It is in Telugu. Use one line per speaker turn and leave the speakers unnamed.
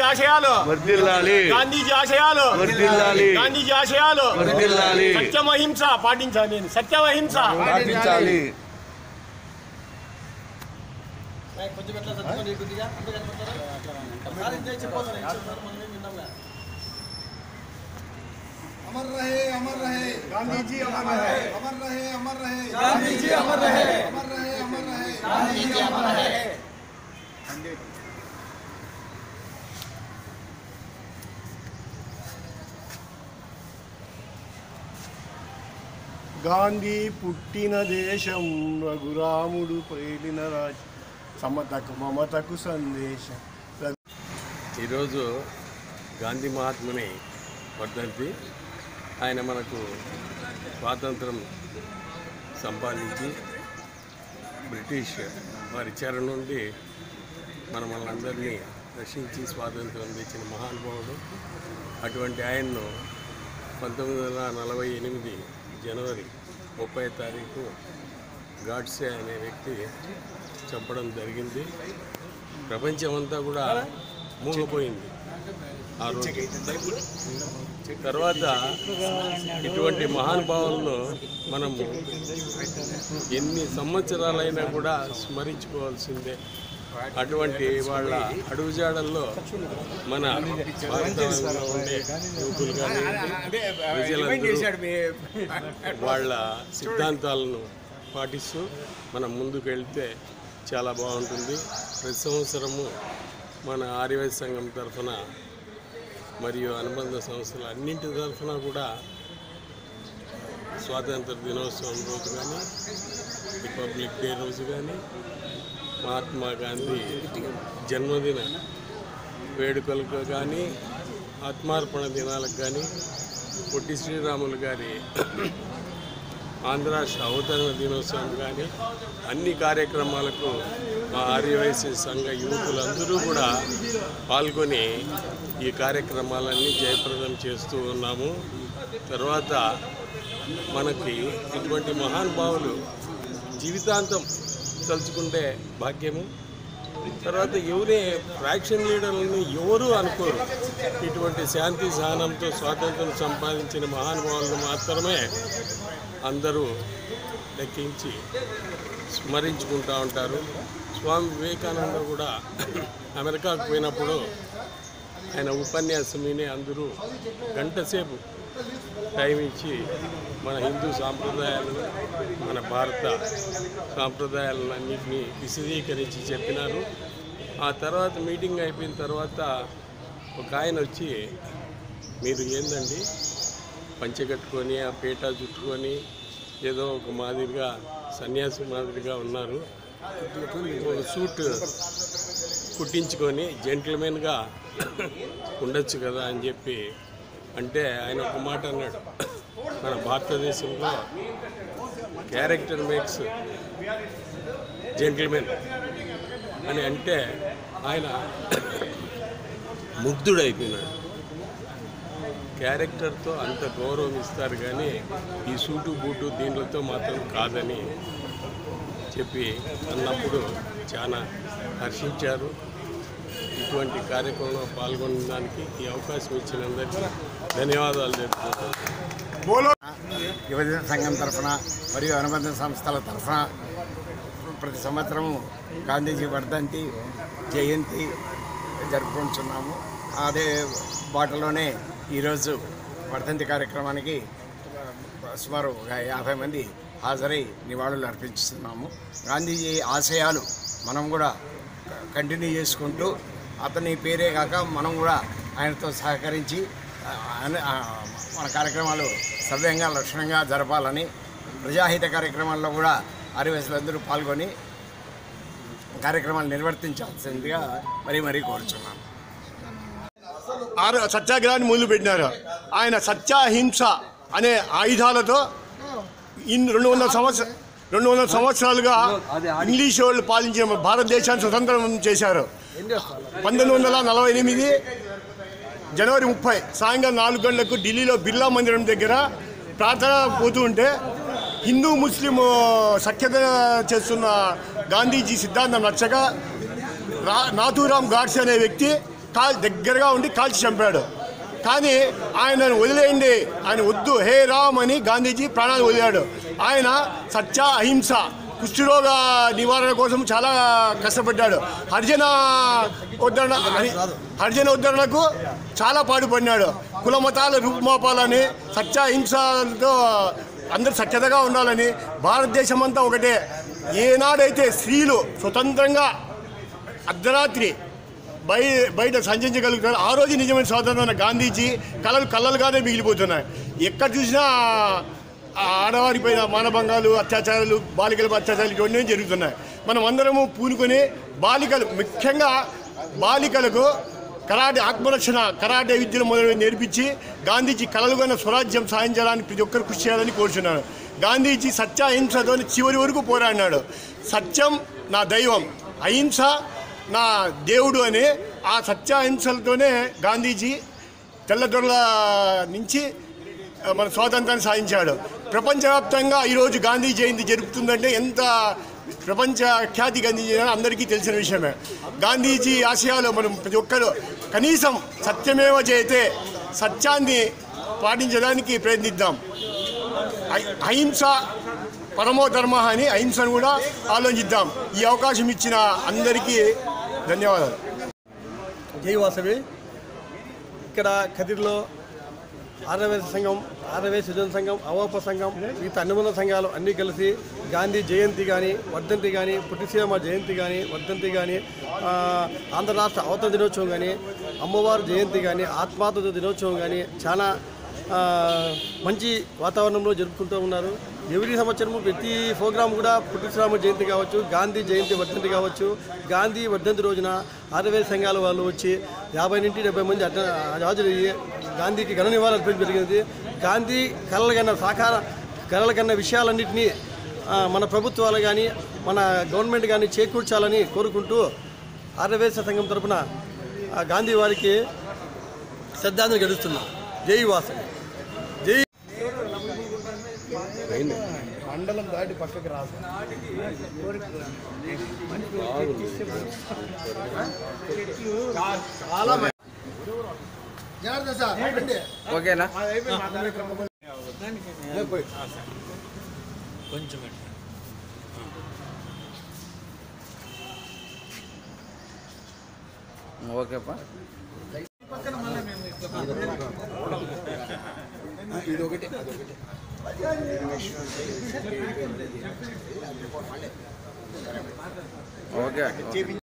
ఆశయాలు
వర్దిల్లాలి
గాంధీజీ ఆశయాలు
వర్దిల్లాలి
గాంధీజీ ఆశయాలు
వర్దిల్లాలి
సత్యమహింస పాటించాలి నేను సత్యమహింస
పాటించాలి
अमर रहे अमर रहे
గాంధీజీ అమర్ రహే
अमर रहे अमर रहे
गांधी जी अमर रहे
अमर रहे अमर रहे
गांधी जी अमर रहे
గాంధీ పుట్టిన దేశం రఘురాముడు పేలిన రాజ్ సమతకు మమతకు సందేశం
ఈరోజు గాంధీ మహాత్ముని వర్ధంతి ఆయన మనకు స్వాతంత్రం సంపాదించి బ్రిటిష్ వారి చెర నుండి మన మనందరినీ రక్షించి స్వాతంత్రం తెచ్చిన మహానుభావుడు అటువంటి ఆయన్ను పంతొమ్మిది వందల నలభై ఎనిమిది జనవరి ముప్పై తారీఖు గాడ్సే అనే వ్యక్తి చంపడం జరిగింది ప్రపంచమంతా కూడా మూగపోయింది ఆ రోజు తర్వాత ఇటువంటి మహానుభావులను మనము ఎన్ని సంవత్సరాలైనా కూడా స్మరించుకోవాల్సిందే అటువంటి వాళ్ళ అడుగుజాడల్లో మన భారతదేశంలో ఉండే యువకులు కానీ ప్రజలందరూ వాళ్ళ సిద్ధాంతాలను పాటిస్తూ మనం ముందుకు వెళ్తే చాలా బాగుంటుంది ప్రతి సంవత్సరము మన ఆర్యవైశ్య సంఘం తరఫున మరియు అనుబంధ సంస్థలు అన్నింటి తరఫున కూడా స్వాతంత్ర దినోత్సవం రోజు కానీ రిపబ్లిక్ డే రోజు కానీ మహాత్మా గాంధీ జన్మదిన వేడుకలకు కానీ ఆత్మార్పణ దినాలకు కానీ పొట్టి శ్రీరాములు గారి ఆంధ్ర రాష్ట్ర అవతరణ దినోత్సవం కానీ అన్ని కార్యక్రమాలకు మా ఆర్యవైశ్య సంఘ యువకులందరూ కూడా పాల్గొని ఈ కార్యక్రమాలన్నీ జయప్రదం చేస్తూ ఉన్నాము తర్వాత మనకి ఇటువంటి మహానుభావులు జీవితాంతం తలుచుకుంటే భాగ్యము తర్వాత ఎవరే ఫ్రాక్షన్ లీడర్లను ఎవరు అనుకోరు ఇటువంటి శాంతి సహనంతో స్వాతంత్రం సంపాదించిన మహానుభావులను మాత్రమే అందరూ లెక్కించి స్మరించుకుంటూ ఉంటారు స్వామి వివేకానంద కూడా అమెరికాకు పోయినప్పుడు ఆయన ఉపన్యాసం విని అందరూ గంట సేపు టైం ఇచ్చి మన హిందూ సాంప్రదాయాలను మన భారత సాంప్రదాయాలను అన్నింటినీ విశదీకరించి చెప్పినారు ఆ తర్వాత మీటింగ్ అయిపోయిన తర్వాత ఒక ఆయన వచ్చి మీరు ఏందండి పంచె కట్టుకొని ఆ పీట చుట్టుకొని ఏదో ఒక మాదిరిగా సన్యాసి మాదిరిగా ఉన్నారు ఒక సూట్ కుట్టించుకొని జెంటిల్మెన్గా ఉండొచ్చు కదా అని చెప్పి అంటే ఆయన ఒక మాట అన్నాడు మన భారతదేశంలో క్యారెక్టర్ మేక్స్ జెంటిల్మెన్ అని అంటే ఆయన ముగ్ధుడైపోయినాడు క్యారెక్టర్తో అంత గౌరవం ఇస్తారు కానీ ఈ సూటు బూటు దీనిలతో మాత్రం కాదని చెప్పి అన్నప్పుడు చాలా హర్షించారు ఇటువంటి కార్యక్రమంలో పాల్గొనడానికి ఈ అవకాశం ఇచ్చినందరికీ ధన్యవాదాలు చెప్తున్నాను
బోలో
యువజన సంఘం తరఫున మరియు అనుబంధ సంస్థల తరఫున ప్రతి సంవత్సరము గాంధీజీ వర్ధంతి జయంతి జరుపుకుంటున్నాము అదే బాటలోనే ఈరోజు వర్ధంతి కార్యక్రమానికి ఆ, సుమారు ఒక యాభై మంది హాజరై నివాళులు అర్పించుతున్నాము గాంధీజీ ఆశయాలు మనం కూడా కంటిన్యూ చేసుకుంటూ అతని పేరే కాక మనం కూడా ఆయనతో సహకరించి ఆ, ఆయన- ఆ, మన కార్యక్రమాలు సవ్యంగా లక్షణంగా జరపాలని ప్రజాహిత కార్యక్రమాల్లో కూడా ఆదివాసులందరూ పాల్గొని కార్యక్రమాలు నిర్వర్తించాల్సిందిగా మరీ మరీ కోరుచున్నాను
ఆరు సత్యాగ్రహాన్ని మొదలుపెట్టినారు ఆయన సత్యాహింస అనే ఆయుధాలతో ఇన్ రెండు వందల సంవత్సర రెండు వందల సంవత్సరాలుగా ఇంగ్లీష్ వాళ్ళు పాలించిన భారతదేశాన్ని స్వతంత్రం చేశారు పంతొమ్మిది వందల నలభై ఎనిమిది జనవరి ముప్పై సాయంత్రం నాలుగు గంటలకు ఢిల్లీలో బిర్లా మందిరం దగ్గర ప్రార్థన పోతూ ఉంటే హిందూ ముస్లిం సఖ్యత చేస్తున్న గాంధీజీ సిద్ధాంతం నచ్చక రా నాథూరామ్ గాడ్సే అనే వ్యక్తి కాల్ దగ్గరగా ఉండి కాల్చి చంపాడు కానీ ఆయనను వదిలేయండి ఆయన వద్దు హే రామ్ అని గాంధీజీ ప్రాణాలు వదిలాడు ఆయన సత్య అహింస కుష్ఠరోగ నివారణ కోసం చాలా కష్టపడ్డాడు హరిజన ఉద్ధరణ హరి- హరిజన ఉద్ధరణకు చాలా పాటుపడినాడు కుల మతాల రూపుమాపాలని సత్య అహింసతో అందరూ సత్యతగా ఉండాలని భారతదేశం అంతా ఒకటే ఏనాడైతే స్త్రీలు స్వతంత్రంగా అర్ధరాత్రి బయ బయట సంచరించగలుగుతారు ఆ రోజు నిజమైన స్వాతంత్రం గాంధీజీ కళలు కళ్ళలుగానే మిగిలిపోతున్నాయి ఎక్కడ చూసినా ఆ ఆడవారిపైన మానభంగాలు అత్యాచారాలు బాలికలపై అత్యాచారాలు ఇవన్నీ జరుగుతున్నాయి మనం అందరము పూనుకొని బాలికలు ముఖ్యంగా బాలికలకు కరాటే ఆత్మరక్షణ కరాటే విద్యను మొదలు నేర్పించి గాంధీజీ కలలుగన్న స్వరాజ్యం సాధించడానికి ప్రతి ఒక్కరు కృషి చేయాలని కోరుచున్నాను గాంధీజీ సత్య అహింసతో చివరి వరకు పోరాడినాడు సత్యం నా దైవం అహింస నా దేవుడు అని ఆ సత్య అహింసలతోనే గాంధీజీ తెల్లదొరల నుంచి ఆ, మన స్వాతంత్రాన్ని సాధించాడు ప్రపంచవ్యాప్తంగా ఈరోజు గాంధీ జయంతి జరుపుతుందంటే ఎంత ప్రపంచ ఖ్యాతి గాంధీజీ అని అందరికీ తెలిసిన విషయమే గాంధీజీ ఆశయాలు మనం ప్రతి ఒక్కరు కనీసం సత్యమేవ చేతే సత్యాన్ని పాటించడానికి ప్రయత్నిద్దాం అహి- అహింస పరమో ధర్మ అని అహింసను కూడా ఆలోచిద్దాం ఈ అవకాశం ఇచ్చిన అందరికీ ధన్యవాదాలు
జై వాసవి ఇక్కడ కదిరిలో ఆర్యవేశ సంఘం ఆర్యవేశ సుజన సంఘం అవోప సంఘం మిగతా అనుబంధ సంఘాలు అన్నీ కలిసి గాంధీ జయంతి కానీ వర్ధంతి కానీ పుట్టిసీమ జయంతి కానీ వర్ధంతి కానీ ఆ, ఆంధ్ర రాష్ట్ర అవతరణ దినోత్సవం కానీ అమ్మవారి జయంతి కానీ ఆత్మాతృ దినోత్సవం కానీ చాలా ఆ, మంచి వాతావరణంలో జరుపుకుంటూ ఉన్నారు ఎవ్రీ సంవత్సరము ప్రతి ప్రోగ్రాం కూడా పుట్టిశ్రామ జయంతి కావచ్చు గాంధీ జయంతి వర్ధంతి కావచ్చు గాంధీ వర్ధంతి రోజున ఆరవై సంఘాల వాళ్ళు వచ్చి యాభై నుండి డెబ్బై మంది అట హాజరయ్యి గాంధీకి ఘన నివాళులు అర్పించడం జరిగింది గాంధీ కళల కన్నా సాకార కళల కన్నా విషయాలన్నింటినీ ఆ, మన ప్రభుత్వాలు కానీ మన గవర్నమెంట్ కానీ చేకూర్చాలని కోరుకుంటూ ఆర్యవేశ సంఘం తరపున ఆ, గాంధీ వారికి శ్రద్ధాంజలి గడుస్తున్నాం జై వాసవి జై
మండలం దాటి పక్కకి రాదు జనార్దన్ సార్ రండి.
ఓకేనా ఓకేపా ఓకే